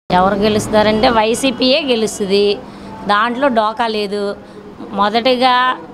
ఎవరు గెలుస్తారంటే వైసీపీయే గెలుస్తుంది దాంట్లో డోకా లేదు మొదటిగా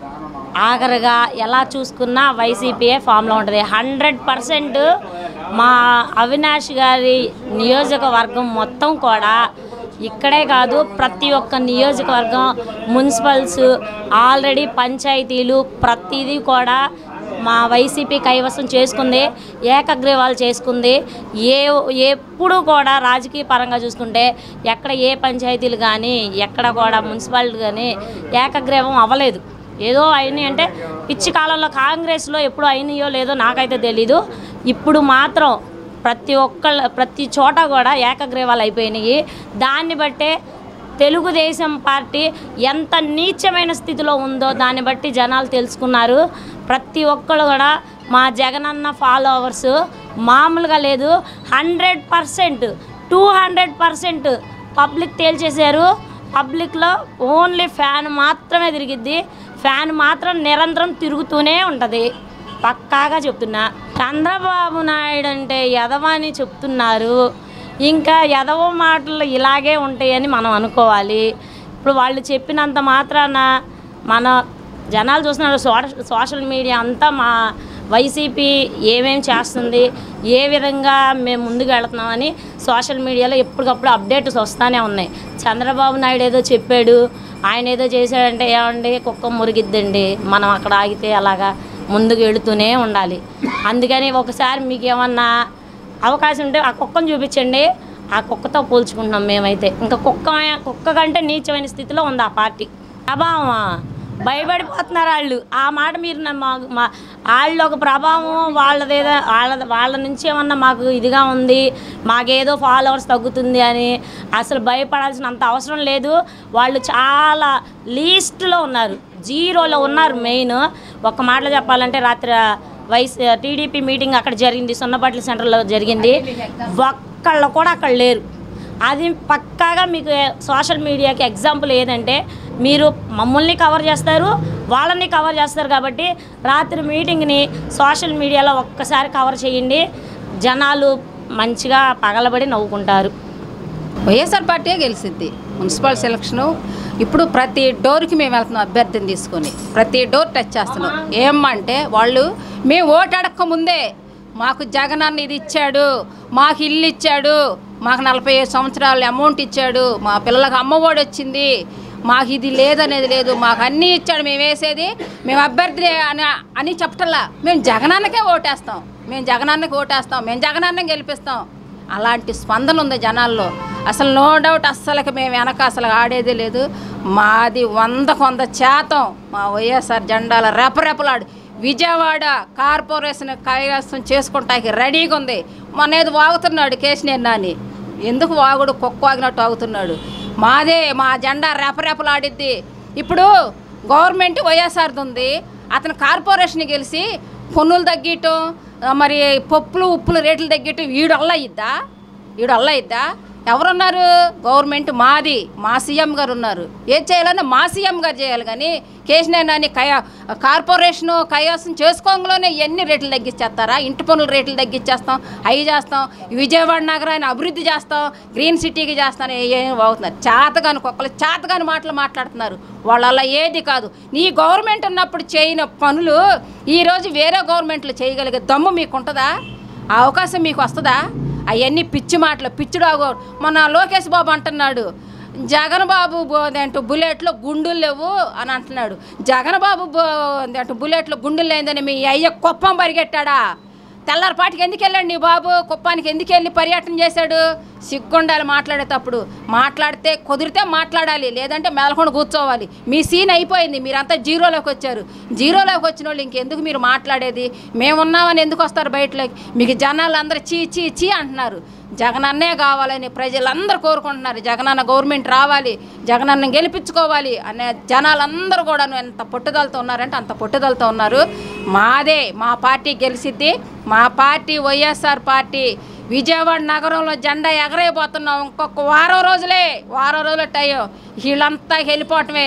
ఆఖరిగా ఎలా చూసుకున్నా వైసీపీయే ఫామ్లో ఉంటుంది హండ్రెడ్ పర్సెంట్ మా అవినాష్ గారి నియోజకవర్గం మొత్తం కూడా ఇక్కడే కాదు ప్రతి ఒక్క నియోజకవర్గం మున్సిపల్స్ ఆల్రెడీ పంచాయతీలు ప్రతిదీ కూడా మా వైసీపీ కైవసం చేసుకుంది ఏకగ్రీవాలు చేసుకుంది ఏ ఎప్పుడు కూడా రాజకీయ పరంగా చూసుకుంటే ఎక్కడ ఏ పంచాయతీలు కానీ ఎక్కడ కూడా మున్సిపాలిటీ కానీ ఏకగ్రీవం అవ్వలేదు ఏదో అయినాయి అంటే పిచ్చి కాలంలో కాంగ్రెస్లో ఎప్పుడు అయినాయో లేదో నాకైతే తెలీదు ఇప్పుడు మాత్రం ప్రతి ఒక్కళ్ళ ప్రతి చోట కూడా ఏకగ్రీవాలు అయిపోయినాయి దాన్ని బట్టే తెలుగుదేశం పార్టీ ఎంత నీచమైన స్థితిలో ఉందో దాన్ని బట్టి జనాలు తెలుసుకున్నారు ప్రతి ఒక్కరు కూడా మా జగనన్న ఫాలోవర్స్ మామూలుగా లేదు hundred percent two hundred percent public తేల్చేశారు పబ్లిక్లో ఓన్లీ ఫ్యాన్ మాత్రమే తిరిగిద్ది ఫ్యాన్ మాత్రం నిరంతరం తిరుగుతూనే ఉంటుంది పక్కాగా చెప్తున్నా చంద్రబాబు నాయుడు అంటే ఎదవని చెప్తున్నారు ఇంకా ఎదవ మాటలు ఇలాగే ఉంటాయని మనం అనుకోవాలి ఇప్పుడు వాళ్ళు చెప్పినంత మాత్రాన మన జనాలు చూస్తున్నారు సోష సోషల్ మీడియా అంతా మా వైసీపీ ఏమేం చేస్తుంది ఏ విధంగా మేము ముందుకు వెళుతున్నామని సోషల్ మీడియాలో ఎప్పటికప్పుడు అప్డేట్స్ వస్తూనే ఉన్నాయి చంద్రబాబు నాయుడు ఏదో చెప్పాడు ఆయన ఏదో చేశాడంటే ఏమండి కుక్క మురిగిద్దండి మనం అక్కడ ఆగితే అలాగా ముందుకు వెళుతూనే ఉండాలి అందుకని ఒకసారి మీకు ఏమన్నా అవకాశం ఉంటే ఆ కుక్కను చూపించండి ఆ కుక్కతో పోల్చుకుంటున్నాం మేమైతే ఇంకా కుక్క కుక్క కంటే నీచమైన స్థితిలో ఉంది ఆ పార్టీ ప్రభావమా భయపడిపోతున్నారు వాళ్ళు ఆ మాట మీరు నా- మా మా వాళ్ళు ఒక ప్రభావం వాళ్ళదేదో వాళ్ళ వాళ్ళ నుంచి ఏమన్నా మాకు ఇదిగా ఉంది మాకేదో ఫాలోవర్స్ తగ్గుతుంది అని అసలు భయపడాల్సిన అంత అవసరం లేదు వాళ్ళు చాలా లీస్ట్లో ఉన్నారు జీరోలో ఉన్నారు మెయిన్ ఒక మాటలో చెప్పాలంటే రాత్రి వైస్ టీడీపీ మీటింగ్ అక్కడ జరిగింది సున్నపట్ల సెంటర్లో జరిగింది ఒక్కళ్ళు కూడా అక్కడ లేరు అది పక్కాగా మీకు సోషల్ మీడియాకి ఎగ్జాంపుల్ ఏదంటే మీరు మమ్మల్ని కవర్ చేస్తారు వాళ్ళని కవర్ చేస్తారు కాబట్టి రాత్రి మీటింగ్ని సోషల్ మీడియాలో ఒక్కసారి కవర్ చేయండి జనాలు మంచిగా పగలబడి నవ్వుకుంటారు వైఎస్ఆర్ పార్టీయే గెలిచిద్ది మున్సిపల్ సెలక్షను ఇప్పుడు ప్రతి డోర్కి మేము వెళ్తున్నాం అభ్యర్థిని తీసుకొని ప్రతి డోర్ టచ్ చేస్తున్నాం ఏమంటే వాళ్ళు మేము ఓటు అడక్క ముందే మాకు జగనన్న ఇది ఇచ్చాడు మాకు ఇల్లు ఇచ్చాడు మాకు నలభై ఐదు సంవత్సరాలు అమౌంట్ ఇచ్చాడు మా పిల్లలకు అమ్మఒడి వచ్చింది మాకు ఇది లేదనేది లేదు మాకు అన్నీ ఇచ్చాడు మేము వేసేది మేము అభ్యర్థి అని అని చెప్పటల్లా మేము జగనన్నకే ఓటేస్తాం మేము జగనన్నకి ఓటేస్తాం మేము జగనన్న గెలిపిస్తాం అలాంటి స్పందన ఉంది జనాల్లో అసలు నో డౌట్ అస్సలకి మేము వెనక అసలు ఆడేదే లేదు మాది వందకు వంద శాతం మా వైఎస్ఆర్ జెండాల రెపరెపలాడు విజయవాడ కార్పొరేషన్ కైలాసం చేసుకుంటానికి రెడీగా ఉంది మొన్న ఏదో వాగుతున్నాడు కేసినేని నాని ఎందుకు వాగుడు కుక్క వాగినట్టు వాగుతున్నాడు మాదే మా జెండా రెపరెపలాడిద్ది ఇప్పుడు గవర్నమెంట్ వైఎస్ఆర్ది ఉంది అతను కార్పొరేషన్ గెలిచి పన్నులు తగ్గియటం ఆ, మరి పప్పులు ఉప్పులు రేట్లు తగ్గియటం వీడు అల్ల ఇద్దా వీడు అల్ల ఇద్దా ఎవరున్నారు గవర్నమెంట్ మాది మా సీఎం గారు ఉన్నారు ఏం చేయాలన్నా మా సీఎం గారు చేయాలి కానీ కేసినేనాని కయా కార్పొరేషను కయాసం చేసుకోంలోనే ఎన్ని రేట్లు తగ్గించేస్తారా ఇంటి పనుల రేట్లు తగ్గించేస్తాం అవి చేస్తాం విజయవాడ నగరాన్ని అభివృద్ధి చేస్తాం గ్రీన్ సిటీకి చేస్తాం ఏం అవుతున్నారు చేతగాని కుక్కలు చేతగాని మాటలు మాట్లాడుతున్నారు వాళ్ళ అలా ఏది కాదు నీ గవర్నమెంట్ ఉన్నప్పుడు చేయని పనులు ఈరోజు వేరే గవర్నమెంట్లు చేయగలిగే దమ్ము మీకు ఉంటుందా ఆ అవకాశం మీకు వస్తుందా అవన్నీ పిచ్చి మాటలు పిచ్చిడాగో మొన్న లోకేష్ బాబు అంటున్నాడు జగన్ బాబు బో- అదేంటో బుల్లెట్లో గుండులు లేవు అని అంటున్నాడు జగన్ బాబు బో- అదేంటో బుల్లెట్లో గుండులు లేదని మీ అయ్య కుప్పం పరిగెట్టాడా తెల్లారిపాటికి ఎందుకు వెళ్ళాడు నీ బాబు కుప్పానికి ఎందుకు వెళ్ళి పర్యటన చేశాడు సిగ్గుండాలి మాట్లాడేటప్పుడు మాట్లాడితే కుదిరితే మాట్లాడాలి లేదంటే మేలకొండ కూర్చోవాలి మీ సీన్ అయిపోయింది మీరంతా జీరోలోకి వచ్చారు జీరోలోకి వచ్చిన వాళ్ళు ఇంకెందుకు మీరు మాట్లాడేది మేమున్నామని ఎందుకు వస్తారు బయటలోకి మీకు జనాలు అందరూ చీ చీ చీ అంటున్నారు జగనన్నే కావాలని ప్రజలందరూ కోరుకుంటున్నారు జగనన్న గవర్నమెంట్ రావాలి జగనన్న గెలిపించుకోవాలి అనే జనాలందరూ కూడా ఎంత పట్టుదలతో ఉన్నారంటే అంత పట్టుదలతో ఉన్నారు మాదే మా పార్టీ గెలిచిద్ది మా పార్టీ వైఎస్ఆర్ పార్టీ విజయవాడ నగరంలో జెండా ఎగరైపోతున్నాం ఇంకొక వారం రోజులే వారం రోజులు టైం వీళ్ళంతా వెళ్ళిపోవటమే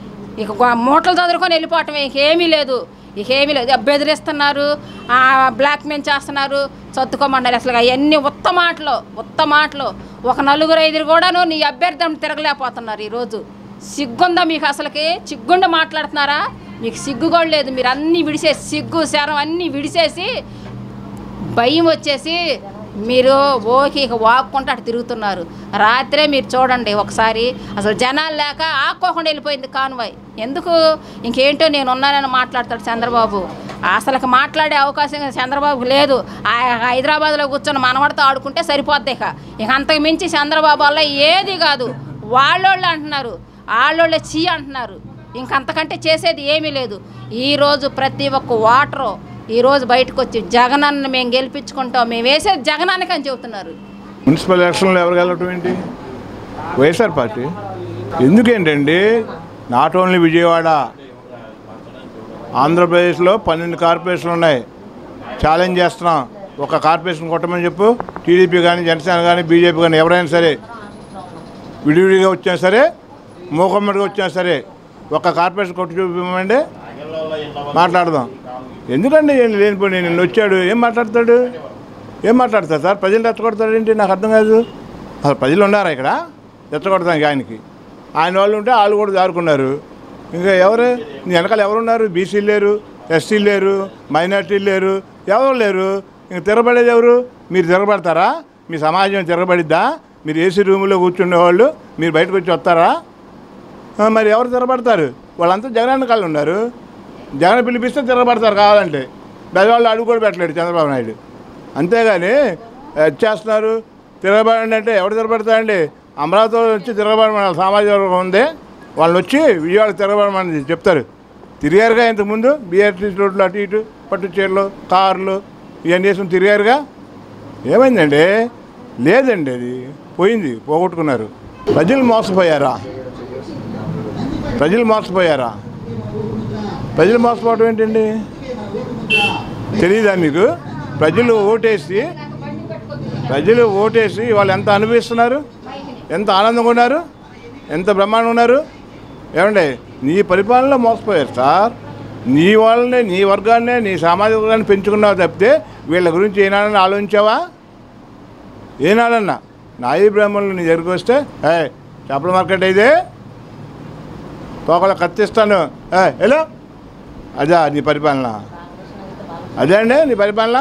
ఇక గో- మూటలు చదువుకొని వెళ్ళిపోవటమే ఇక ఏమీ లేదు ఇక ఏమీ లేదు బెదిరిస్తున్నారు బ్లాక్ మెయిల్ చేస్తున్నారు చదువుకోమన్నారు అసలు అవన్నీ ఉత్త మాటలు ఉత్త మాటలు ఒక నలుగురు ఐదుగురు కూడాను నీ అభ్యర్థం తిరగలేకపోతున్నారు ఈరోజు సిగ్గుందా మీకు అసలుకి సిగ్గుండి మాట్లాడుతున్నారా మీకు సిగ్గు కూడా లేదు మీరు అన్నీ విడిచేసి సిగ్గు శరం అన్నీ విడిచేసి భయం వచ్చేసి మీరు ఓకి ఇక వాక్కుంటూ అటు తిరుగుతున్నారు రాత్రే మీరు చూడండి ఒకసారి అసలు జనాలు లేక ఆక్కోకుండా వెళ్ళిపోయింది కాన్వాయ్ ఎందుకు ఇంకేంటో నేను ఉన్నానని మాట్లాడతాడు చంద్రబాబు అసలుకి మాట్లాడే అవకాశం చంద్రబాబు లేదు ఆ హైదరాబాద్లో కూర్చొని మనవడితో ఆడుకుంటే సరిపోద్ది ఇక ఇక అంతకు మించి చంద్రబాబు వల్ల ఏది కాదు వాళ్ళోళ్ళు అంటున్నారు వాళ్ళోళ్ళే చీ అంటున్నారు ఇంకంతకంటే చేసేది ఏమీ లేదు ఈరోజు ప్రతి ఒక్క వాటరు ఈరోజు బయటకు వచ్చి జగనన్న మేము గెలిపించుకుంటాం మేము వేసేది జగనానికి అని చెబుతున్నారు మున్సిపల్ ఎలక్షన్లో ఎవరు గెలవటం ఏంటి వైఎస్ఆర్ పార్టీ ఎందుకేంటండి నాట్ ఓన్లీ విజయవాడ ఆంధ్రప్రదేశ్లో పన్నెండు కార్పొరేషన్లు ఉన్నాయి ఛాలెంజ్ చేస్తున్నాం ఒక కార్పొరేషన్ కొట్టమని చెప్పు టీడీపీ కానీ జనసేన కానీ బీజేపీ కానీ ఎవరైనా సరే విడివిడిగా వచ్చినా సరే మూకమ్మడిగా వచ్చినా సరే ఒక కార్పొరేషన్ కొట్టి చూపిమండి మాట్లాడదాం ఎందుకండి ఏం లేనిపోయి నిన్న వచ్చాడు ఏం మాట్లాడతాడు ఏం మాట్లాడతాడు సార్ ప్రజలు రెచ్చగొడతాడేంటి నాకు అర్థం కాదు అసలు ప్రజలు ఉన్నారా ఇక్కడ రెచ్చగొడతానికి ఆయనకి ఆయన వాళ్ళు ఉంటే వాళ్ళు కూడా దారుకున్నారు ఇంకా ఎవరు నీ వెనకాల ఎవరున్నారు బీసీలు లేరు ఎస్సీలు లేరు మైనార్టీలు లేరు ఎవరు లేరు ఇంక తిరగబడేది ఎవరు మీరు తిరగబడతారా మీ సమాజం తిరగబడిద్దా మీరు ఏసీ రూములో కూర్చునే వాళ్ళు మీరు బయటకు వచ్చి వస్తారా ఆ, మరి ఎవరు తిరగబడతారు వాళ్ళంతా జగన్ కాళ్ళు ఉన్నారు జగన్ పిలిపిస్తే తిరగబడతారు కావాలంటే బెదవాళ్ళు అడుగు కూడా పెట్టలేడు చంద్రబాబు నాయుడు అంతేగాని చేస్తున్నారు తిరగబడండి అంటే ఎవరు తిరగబడతారండి అమరావతిలో వచ్చి తిరగబడమని సామాజిక వర్గం ఉంది వాళ్ళని వచ్చి విజయవాడ తిరగబడమని చెప్తారు తిరిగారుగా ఇంతకుముందు బీఆర్టీసీ రోడ్లు అటు ఇటు పట్టు చీరలు కార్లు ఇవన్నీ వేసుకుని తిరిగారుగా ఏమైందండి లేదండి అది పోయింది పోగొట్టుకున్నారు ప్రజలు మోసపోయారా ప్రజలు మోసపోయారా ప్రజలు మోసపోవడం ఏంటండి తెలియదా మీకు ప్రజలు ఓటేసి ప్రజలు ఓటేసి వాళ్ళు ఎంత అనుభవిస్తున్నారు ఎంత ఆనందంగా ఉన్నారు ఎంత బ్రహ్మాండంగా ఉన్నారు ఏమండి నీ పరిపాలనలో మోసపోయారు సార్ నీ వాళ్ళనే నీ వర్గాన్నే నీ సామాజిక వర్గాన్ని పెంచుకున్నావు తప్పితే వీళ్ళ గురించి ఏనాడని ఆలోచించావా ఏనాడన్నా నాయి బ్రాహ్మణులు నీ దగ్గరికి వస్తే ఏ చేపల మార్కెట్ అయితే తోకల కత్తిస్తాను ఏ ఎలా అదా నీ పరిపాలన అదే అండి నీ పరిపాలన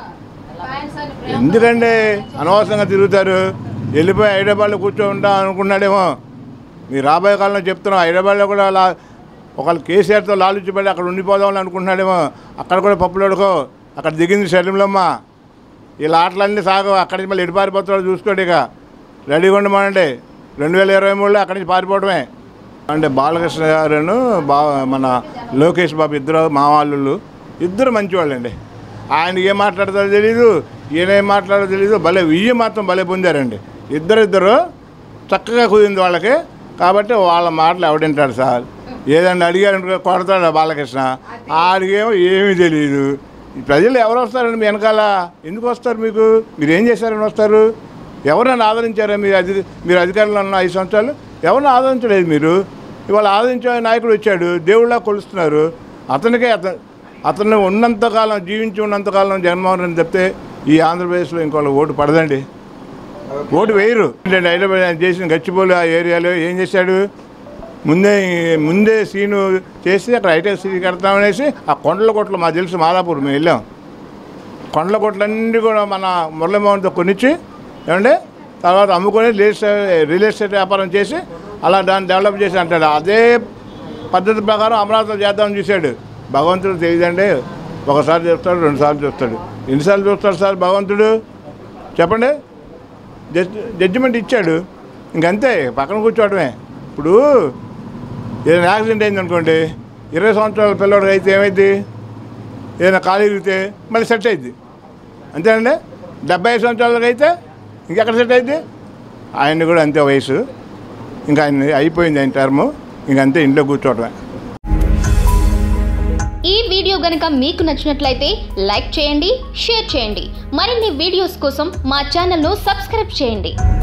ఎందుకండి అనవసరంగా తిరుగుతారు వెళ్ళిపోయి హైదరాబాద్లో కూర్చో ఉంటాం అనుకున్నాడేమో మీ రాబోయే కాలంలో చెప్తున్నాం హైదరాబాద్లో కూడా అలా ఒకళ్ళు కేసీఆర్తో లాలుచిపడి అక్కడ ఉండిపోదామని అనుకుంటున్నాడేమో అక్కడ కూడా పప్పులోడుకో అక్కడ దిగింది శరీరంలోమ్మ ఇలా ఆటలన్నీ సాగు అక్కడి నుంచి మళ్ళీ ఎటు పారిపోతాడో చూసుకోండి ఇక రెడీగా ఉండమనండి రెండు వేల ఇరవై మూడులో అక్కడి నుంచి పారిపోవడమే అంటే బాలకృష్ణ గారును బా మన లోకేష్ బాబు ఇద్దరు మా వాళ్ళు ఇద్దరు మంచివాళ్ళండి ఆయనకి ఏం మాట్లాడతారో తెలీదు ఈయన ఏం మాట్లాడో తెలీదు భలే విజయం మాత్రం భలే పొందారండి ఇద్దరిద్దరు చక్కగా కుదిరింది వాళ్ళకి కాబట్టి వాళ్ళ మాటలు ఎవడింటాడు సార్ ఏదన్నా అడిగారంటే కొడతాడు బాలకృష్ణ ఆడికేమో ఏమీ తెలియదు ఈ ప్రజలు ఎవరు వస్తారండి మీ వెనకాల ఎందుకు వస్తారు మీకు మీరు ఏం చేశారని వస్తారు ఎవరైనా ఆదరించారా మీరు అధి మీరు అధికారంలో ఉన్న ఐదు సంవత్సరాలు ఎవరిని ఆదరించలేదు మీరు ఇవాళ ఆదరించే నాయకుడు వచ్చాడు దేవుళ్ళ కొలుస్తున్నారు అతనికే అత అతను ఉన్నంతకాలం జీవించి ఉన్నంతకాలం జగన్మోహన్ రెడ్డి చెప్తే ఈ ఆంధ్రప్రదేశ్లో ఇంకోళ్ళ ఓటు పడదండి ఓటు వేయరు ఏంటంటే హైదరాబాద్ ఆయన చేసిన గచ్చిబౌలి ఆ ఏరియాలో ఏం చేశాడు ముందే ముందే సీను చేసి అక్కడ హైటెక్ సిటీ కడతామనేసి ఆ కొండల కొట్లు మాకు తెలుసు మాదాపూర్ మేము వెళ్ళాం కొండల కొట్లన్నీ కూడా మన మురళీమోహన్తో కొనిచ్చి ఏమంటే తర్వాత అమ్ముకొని రియల్ ఎస్టేట్ రియల్ ఎస్టేట్ వ్యాపారం చేసి అలా దాన్ని డెవలప్ చేసి అంటాడు అదే పద్ధతి ప్రకారం అమరావతిలో చేద్దామని చూశాడు భగవంతుడు తెలియదండి ఒకసారి చూస్తాడు రెండుసార్లు చూస్తాడు ఎన్నిసార్లు చూస్తాడు సార్ భగవంతుడు చెప్పండి జడ్జ్ జడ్జిమెంట్ ఇచ్చాడు ఇంకంతే పక్కన కూర్చోవడమే ఇప్పుడు ఏదైనా యాక్సిడెంట్ అయింది అనుకోండి ఇరవై సంవత్సరాల పిల్లవాడు అయితే ఏమైంది ఏదైనా ఖాళీ ఇరిగితే మళ్ళీ సెట్ అయింది అంతేనండి డెబ్బై ఐదు సంవత్సరాలకి అయితే ఇంకెక్కడ సెట్ అయింది ఆయన్ని కూడా అంతే వయసు ఇంకా ఆయన అయిపోయింది ఆయన టర్ము ఇంకంతే ఇంట్లో కూర్చోవడమే ఈ వీడియో గనుక మీకు నచ్చినట్లయితే లైక్ చేయండి షేర్ చేయండి మరిన్ని వీడియోస్ కోసం మా ఛానల్ను సబ్స్క్రైబ్ చేయండి